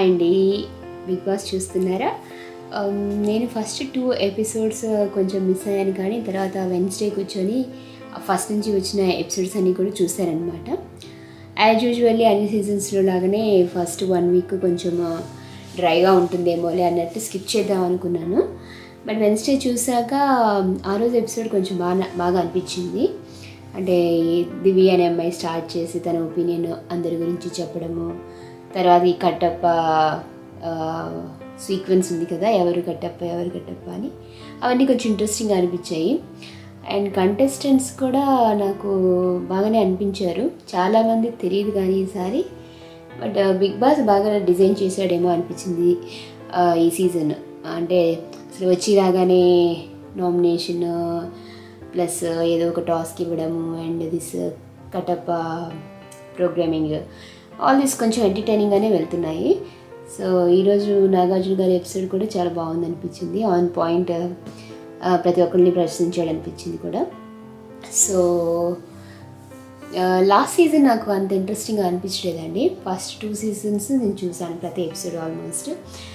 hi అండి Bigg Boss చూస్తున్నారా Um, నేను ఫస్ట్ టూ ఎపిసోడ్స్ కొంచెం మిస్ అయ్యాను కానీ తర్వాత వెన్స్డే కూర్చొని ఫస్ట్ నుంచి వచ్చిన ఎపిసోడ్స్ అన్నీ కూడా చూశారనమాట యాజ్ యూజువల్లీ అన్ని సీజన్స్లో లాగానే ఫస్ట్ వన్ వీక్ కొంచెం డ్రైగా ఉంటుందేమోలే అన్నట్టు స్కిప్ చేద్దాం అనుకున్నాను బట్ వెన్స్డే చూసాక ఆ రోజు ఎపిసోడ్ కొంచెం బాగా బాగా అనిపించింది అంటే ఈ దివి అనే అమ్మాయి స్టార్ట్ చేసి తన ఒపీనియన్ అందరి గురించి చెప్పడము తర్వాత ఈ కట్టప్ప సీక్వెన్స్ ఉంది కదా ఎవరు కట్టప్ప ఎవరు కట్టప్ప అని అవన్నీ కొంచెం ఇంట్రెస్టింగ్గా అనిపించాయి అండ్ కంటెస్టెంట్స్ కూడా నాకు బాగానే అనిపించారు చాలామంది తెలియదు కానీ ఈసారి బట్ బిగ్ బాస్ బాగా డిజైన్ చేశాడేమో అనిపించింది ఆ, ఈ సీజన్ అంటే అసలు వచ్చి రాగానే నామినేషన్ ప్లస్ ఏదో ఒక టాస్క్ ఇవ్వడము and this Kattappa programming all this కొంచెం ఎంటర్టైనింగ్గానే వెళ్తున్నాయి సో ఈరోజు నాగార్జున గారి ఎపిసోడ్ కూడా చాలా బాగుంది అనిపించింది ఆన్ పాయింట్ ప్రతి ఒక్కరిని ప్రశ్నించాడు అనిపించింది కూడా సో లాస్ట్ సీజన్ నాకు అంత ఇంట్రెస్టింగ్గా అనిపించలేదండి ఫస్ట్ టూ సీజన్స్ నేను చూసాను ప్రతి ఎపిసోడ్ ఆల్మోస్ట్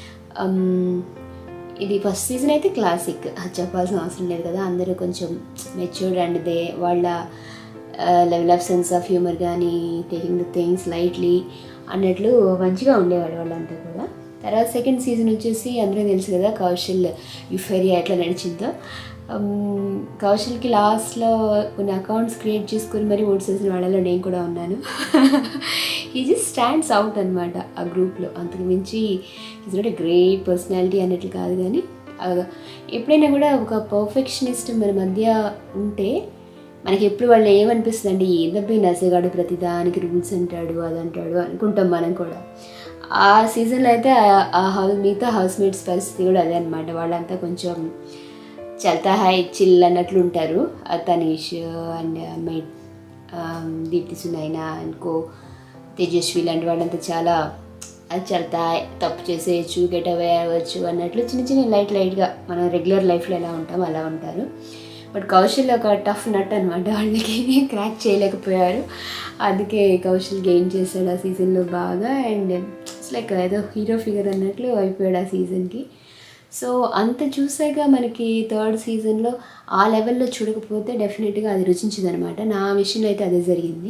ఇది ఫస్ట్ సీజన్ అయితే క్లాసిక్ అది చెప్పాల్సిన అవసరం లేదు కదా అందరూ కొంచెం మెచ్యూర్డ్ అండ్ దే వాళ్ళ level of sense of humour కానీ టేకింగ్ ద థింగ్స్ లైట్లీ అన్నట్లు మంచిగా ఉండేవాడు వాళ్ళంతా కూడా తర్వాత సెకండ్ సీజన్ వచ్చేసి అందరూ తెలుసు కదా కౌశల్ యుఫేరియా ఎట్లా నడిచిందో ఉమ్, కౌశల్కి లాస్ట్లో కొన్ని అకౌంట్స్ క్రియేట్ చేసుకుని మరీ ఓట్స్ వేసిన వాళ్ళలో నేను కూడా ఉన్నాను ఈ జస్ట్ స్టాండ్స్ అవుట్ అనమాట ఆ గ్రూప్లో అంతకు మించి is not a great personality అన్నట్లు కాదు కానీ ఆ, ఎప్పుడైనా కూడా ఒక పర్ఫెక్షనిస్ట్ మన మధ్య ఉంటే మనకి ఎప్పుడు వాళ్ళు ఏమనిపిస్తుంది అంటే ఏదబ్బి నసగాడు ప్రతిదానికి రూల్స్ అంటాడు అది అంటాడు అనుకుంటాం మనం కూడా ఆ సీజన్లో అయితే ఆ- ఆ హౌస్ మిగతా హౌస్ మేట్స్ పరిస్థితి కూడా అదే అనమాట వాళ్ళంతా కొంచెం చల్తా హాయ్ చిల్ అన్నట్లు ఉంటారు ఆ Tanish and my Deepthi Sunaina and co Tejaswi లాంటి వాళ్ళంతా చాలా అది చల్తా తప్పు చేసేయచ్చు గెట్ అవే అవ్వచ్చు అన్నట్లు చిన్న చిన్న లైట్ లైట్గా మనం రెగ్యులర్ లైఫ్లో ఎలా ఉంటాం అలా ఉంటారు బట్ కౌశల్ ఒక టఫ్ నట్ అనమాట వాళ్ళకి క్రాక్ చేయలేకపోయారు అందుకే కౌశల్ గెయిన్ చేశాడు ఆ సీజన్లో బాగా అండ్ ఇట్స్ లైక్ ఏదో హీరో ఫిగర్ అన్నట్లు అయిపోయాడు ఆ సీజన్కి సో అంత చూసాక మనకి థర్డ్ సీజన్లో ఆ లెవెల్లో చూడకపోతే డెఫినెట్గా అది రుచించదనమాట నా విషయంలో అయితే అదే జరిగింది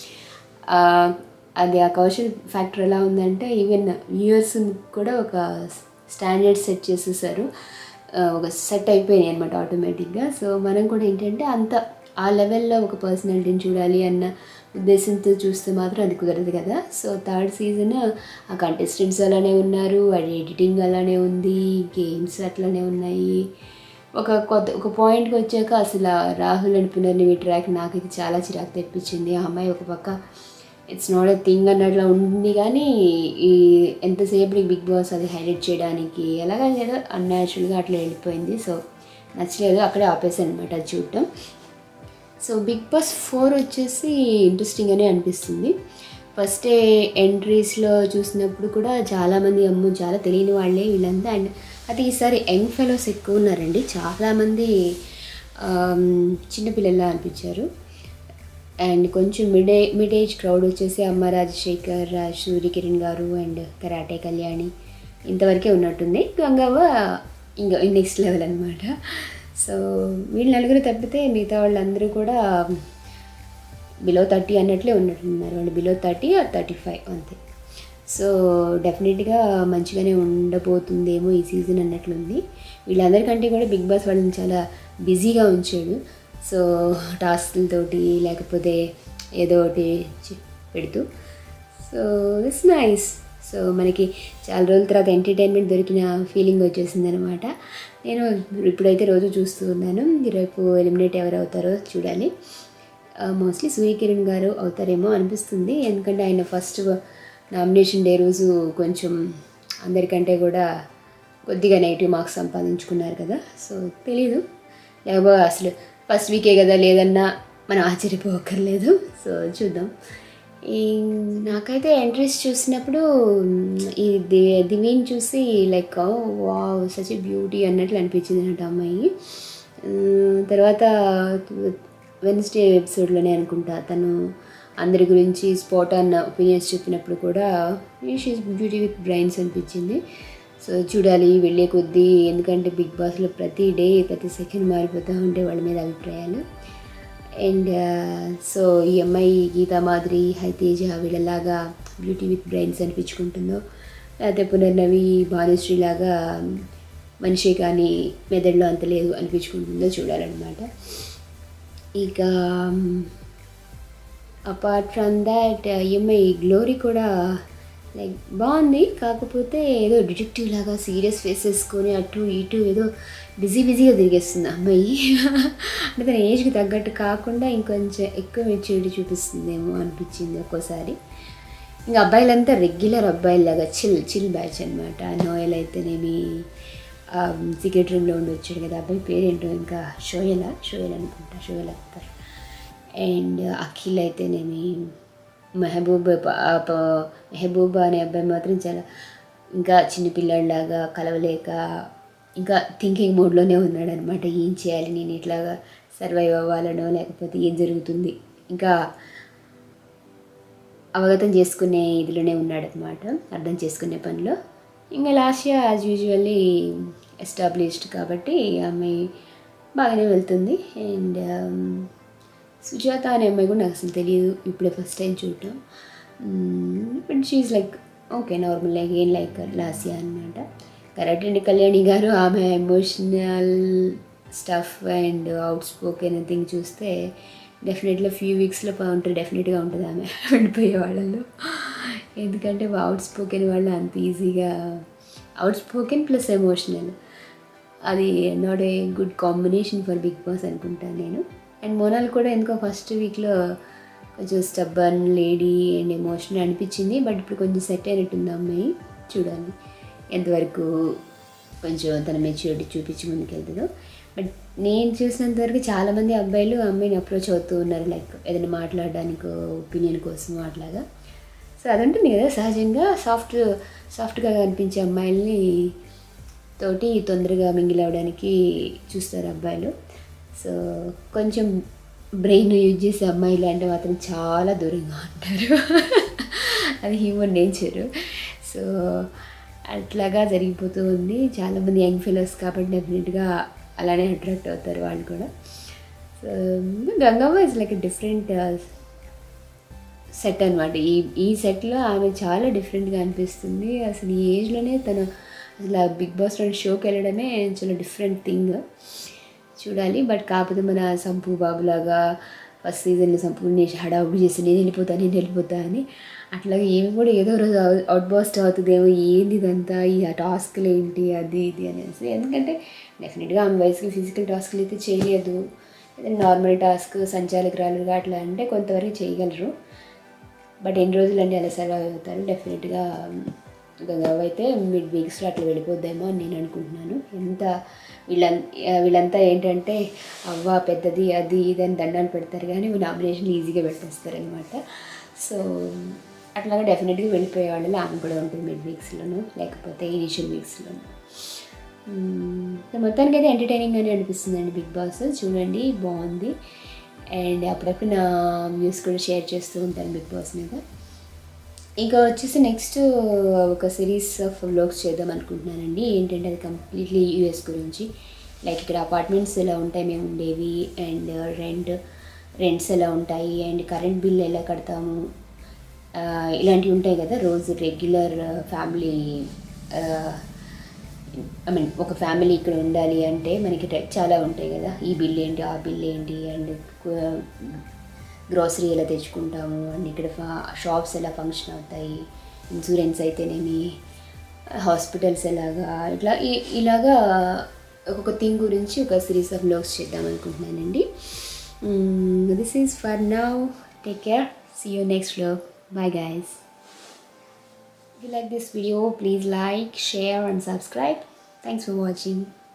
ఆ, అది ఆ కౌశల్ ఫ్యాక్టర్ ఎలా ఉందంటే ఈవెన్ వ్యూయర్స్ కూడా ఒక స్టాండర్డ్ సెట్ చేసేసారు ఆ, ఒక సెట్ అయిపోయినాయి అనమాట ఆటోమేటిక్గా సో మనం కూడా ఏంటంటే అంత ఆ లెవెల్లో ఒక పర్సనాలిటీని చూడాలి అన్న ఉద్దేశంతో చూస్తే మాత్రం అది కుదరదు కదా సో థర్డ్ సీజన్ ఆ కంటెస్టెంట్స్ అలానే ఉన్నారు అది ఎడిటింగ్ అలానే ఉంది గేమ్స్ అట్లానే ఉన్నాయి ఒక కొత్త ఒక పాయింట్కి వచ్చాక అసలు ఆ రాహుల్ అండ్ పునర్నివి ట్రాక్ నాకైతే చాలా చిరాకు తెప్పించింది ఆ అమ్మాయి ఒక పక్క ఇట్స్ నాట్ ఎ థింగ్ అన్నట్లు ఉంది కానీ ఈ ఎంతసేపు బిగ్ బాస్ అది హైలైట్ చేయడానికి ఎలాగ ఏదో అన్యాచురల్గా అట్లా వెళ్ళిపోయింది సో నచ్చలేదు అక్కడే ఆపేసాను అనమాట అది చూడటం సో బిగ్ బాస్ ఫోర్ వచ్చేసి ఇంట్రెస్టింగ్గానే అనిపిస్తుంది ఫస్ట్ ఎంట్రీస్లో చూసినప్పుడు కూడా చాలామంది అమ్ము చాలా తెలియని వాళ్ళే వీళ్ళంతా అండ్ అది ఈసారి యంగ్ ఫెలోస్ ఎక్కువ ఉన్నారండి చాలామంది ఆమ్, చిన్నపిల్లల్లా అనిపించారు అండ్ కొంచెం mid a mid age crowd వచ్చేసి అమ్మ రాజశేఖర్ రాజ్ సూర్యకిరణ్ గారు అండ్ కరాటే కళ్యాణి ఇంతవరకే ఉన్నట్టుంది గంగవ్వ ఇంకా నెక్స్ట్ లెవెల్ అనమాట సో వీళ్ళు నలుగురు తప్పితే మిగతా వాళ్ళందరూ కూడా బిలో థర్టీ అన్నట్లే ఉన్నట్టున్నారు వాళ్ళు below thirty or thirty five అంతే సో డెఫినెట్గా మంచిగానే ఉండబోతుందేమో ఈ సీజన్ అన్నట్లుంది వీళ్ళందరికంటే కూడా బిగ్ బాస్ వాళ్ళని చాలా బిజీగా ఉంచాడు సో టాస్క్లతోటి లేకపోతే ఏదో ఒకటి చి- పెడుతూ సో ఇట్స్ నైస్ సో మనకి చాలా రోజుల తర్వాత ఎంటర్టైన్మెంట్ దొరికిన ఫీలింగ్ వచ్చేసింది అనమాట నేను ఇప్పుడైతే రోజు చూస్తూ ఉన్నాను రేపు ఎలిమినేట్ ఎవరు అవుతారో చూడాలి మోస్ట్లీ సూర్యకిరణ్ గారు అవుతారేమో అనిపిస్తుంది ఎందుకంటే ఆయన ఫస్ట్ నామినేషన్ డే రోజు కొంచెం అందరికంటే కూడా కొద్దిగా నెగిటివ్ మార్క్స్ సంపాదించుకున్నారు కదా సో తెలీదు లేకపోతే అసలు ఫస్ట్ వీకే కదా లేదన్నా మనం ఆశ్చర్యపోకర్లేదు సో చూద్దాం ఈ నాకైతే ఎంట్రీస్ చూసినప్పుడు మ్, ఈ ది దివీని చూసి లైక్ వావ్ సచ్ బ్యూటీ అన్నట్లు అనిపించింది అన్నట్టు అమ్మాయి ఉమ్, తర్వాత వెన్స్డే ఎపిసోడ్లోనే అనుకుంటా తను అందరి గురించి స్పాట్ ఆన్ ఒపీనియన్స్ చెప్పినప్పుడు కూడా షీస్ బ్యూటీ విత్ బ్రైన్స్ అనిపించింది సో చూడాలి వెళ్ళే కొద్దీ ఎందుకంటే బిగ్ బాస్లో ప్రతి డే ప్రతి సెకండ్ మారిపోతూ ఉంటే వాళ్ళ మీద అభిప్రాయాలు అండ్ సో ఈ అమ్మాయి గీతా మాదిరి హైతేజ వీళ్ళలాగా బ్యూటీ విత్ బ్రైన్స్ అనిపించుకుంటుందో లేకపోతే పునర్నవి భానుశ్రీ లాగా మనిషి కానీ మెదడులో అంత లేదు అనిపించుకుంటుందో చూడాలన్నమాట ఇక apart from that EMI glory కూడా లైక్ బాగుంది కాకపోతే ఏదో డిటెక్టివ్ లాగా సీరియస్ ఫేస్ వేసుకొని అటు ఇటు ఏదో బిజీ బిజీగా తిరిగేస్తుంది అమ్మాయి అంటే తన ఏజ్కి తగ్గట్టు కాకుండా ఇంకొంచెం ఎక్కువ మెచ్యూరిటీ చూపిస్తుందేమో అనిపించింది ఒక్కోసారి ఇంకా అబ్బాయిలంతా రెగ్యులర్ అబ్బాయిలాగా చిల్ చిల్ బ్యాచ్ అనమాట నోయల్ అయితేనేమి సీక్రెట్ రూమ్లో ఉండి వచ్చాడు కదా అబ్బాయి పేరేంటో ఇంకా షోయలా షోయల్ అనుకుంటా షోయల్ అక్తర్ అండ్ అఖిల్ అయితేనేమి మెహబూబ్ ప- ఆ ప- మెహబూబ్ అనే అబ్బాయి మాత్రం చాలా ఇంకా చిన్నపిల్లాడిలాగా కలవలేక ఇంకా థింకింగ్ మోడ్లోనే ఉన్నాడు అనమాట ఏం చేయాలి నేను ఇట్లాగా సర్వైవ్ అవ్వాలనో లేకపోతే ఏం జరుగుతుంది ఇంకా అవగతం చేసుకునే ఇదిలోనే ఉన్నాడు అనమాట అర్థం చేసుకునే పనిలో ఇంకా last year as usually established కాబట్టి ఆమె బాగానే వెళ్తుంది అండ్ సుజాత అనే అమ్మాయి కూడా నాకు అసలు తెలియదు ఇప్పుడే ఫస్ట్ టైం చూడటం but she like okay normal like ఏం లైక్ లాసియా అనమాట కరెక్ట్ అండి కళ్యాణి గారు ఆమె emotional stuff and outspoken thing చూస్తే డెఫినెట్గా ఫ్యూ వీక్స్లో ఉంటుంది డెఫినెట్గా ఉంటుంది ఆమె వెళ్ళిపోయే వాళ్ళలో ఎందుకంటే అవుట్ స్పోకెన్ వాళ్ళు అంత ఈజీగా అవుట్ స్పోకెన్ ప్లస్ ఎమోషనల్ అది not a good combination for Bigg Boss అనుకుంటాను నేను అండ్ మోనాల్ కూడా ఎందుకో ఫస్ట్ వీక్లో కొంచెం స్టబ్బన్ లేడీ అండ్ ఎమోషనల్ అనిపించింది బట్ ఇప్పుడు కొంచెం సెట్ అయినట్టుంది ఆ అమ్మాయి చూడాలి ఎంతవరకు కొంచెం తన మెచ్యూరిటీ చూపించి ముందుకెళ్తుందో బట్ నేను చూసినంత వరకు చాలామంది అబ్బాయిలు ఆ అమ్మాయిని అప్రోచ్ అవుతూ ఉన్నారు లైక్ ఏదైనా మాట్లాడడానికి ఒపీనియన్ కోసం అట్లాగా సో అదంటుంది కదా సహజంగా సాఫ్ట్ సాఫ్ట్గా కనిపించే అమ్మాయిల్ని తోటి తొందరగా మింగిల్ అవ్వడానికి చూస్తారు అబ్బాయిలు సో కొంచెం బ్రెయిన్ యూజ్ చేసే అమ్మాయిలు అంటే మాత్రం చాలా దూరంగా ఉంటారు అది హ్యూమన్ నేచరు సో అట్లాగా జరిగిపోతూ ఉంది చాలామంది యంగ్ ఫెలోస్ కాబట్టి డెఫినెట్గా అలానే అట్రాక్ట్ అవుతారు వాళ్ళు కూడా so Gangamma is like different set అనమాట ఈ ఈ సెట్లో ఆమె చాలా డిఫరెంట్గా అనిపిస్తుంది అసలు ఈ ఏజ్లోనే తను అసలు ఆ బిగ్ బాస్ రెండు షోకి వెళ్ళడమే చాలా డిఫరెంట్ థింగ్ చూడాలి బట్ కాకపోతే మన సంపు బాబులాగా ఫస్ట్ సీజన్లో సంపూర్ణ హడావుడి చేసి నేను వెళ్ళిపోతా నేను వెళ్ళిపోతా అని అట్లాగే ఏమి కూడా ఏదో రోజు అవుట్ బాస్ట్ అవుతుందేమో ఏంది ఇదంతా ఈ ఆ టాస్క్లు ఏంటి అది ఇది అనేసి ఎందుకంటే డెఫినెట్గా ఆమె వయసుకి ఫిజికల్ టాస్క్లు అయితే చేయలేదు ఏదైనా నార్మల్ టాస్క్ సంచాలకురాలుగా అట్లా అంటే కొంతవరకు చేయగలరు బట్ ఎన్ని రోజులు అంటే అలా సర్వైవ్ అవుతారు డెఫినెట్గా గంగావ అయితే మిడ్ వీక్స్లో అట్లా వెళ్ళిపోద్దేమో అని నేను అనుకుంటున్నాను ఎంత వీళ్ళం వీళ్ళంతా ఏంటంటే అవ్వ పెద్దది అది ఇది అని దండాలు పెడతారు కానీ నామినేషన్ ఈజీగా పెట్టేస్తారు అనమాట సో అట్లాగా డెఫినెట్గా వెళ్ళిపోయే వాళ్ళు ఆమె కూడా ఉంటుంది మిడ్ వీక్స్లోను లేకపోతే ఇనిషియల్ వీక్స్లోను సో మొత్తానికి అయితే ఎంటర్టైనింగ్ అని అనిపిస్తుందండి బిగ్ బాస్ చూడండి బాగుంది అండ్ అప్పుడప్పుడు నా వ్యూస్ కూడా షేర్ చేస్తూ ఉంటాను బిగ్ బాస్ మీద ఇంకా వచ్చేసి నెక్స్ట్ ఒక సిరీస్ ఆఫ్ వ్లాగ్స్ చేద్దాం అనుకుంటున్నానండి ఏంటంటే అది కంప్లీట్లీ యూఎస్ గురించి లైక్ ఇక్కడ అపార్ట్మెంట్స్ ఎలా ఉంటాయి మేము ఉండేవి అండ్ రెంట్ రెంట్స్ ఎలా ఉంటాయి అండ్ కరెంట్ బిల్ ఎలా కడతాము ఆ, ఇలాంటివి ఉంటాయి కదా రోజు రెగ్యులర్ ఫ్యామిలీ ఐ మీన్ ఒక ఫ్యామిలీ ఇక్కడ ఉండాలి అంటే మనకి ట- చాలా ఉంటాయి కదా ఈ బిల్ ఏంటి ఆ బిల్ ఏంటి అండ్ గ్రోసరీ ఎలా తెచ్చుకుంటాము అండ్ ఇక్కడ షాప్స్ ఎలా ఫంక్షన్ అవుతాయి ఇన్సూరెన్స్ అయితేనేమి హాస్పిటల్స్ ఎలాగా ఇట్లా ఈ- ఇలాగా ఒక్కొక్క థింగ్ గురించి ఒక సిరీస్ ఆఫ్ బ్లాగ్స్ చేద్దాం అనుకుంటున్నానండి this is for now take care see you next vlog bye guys if you like this video please like share and subscribe thanks for watching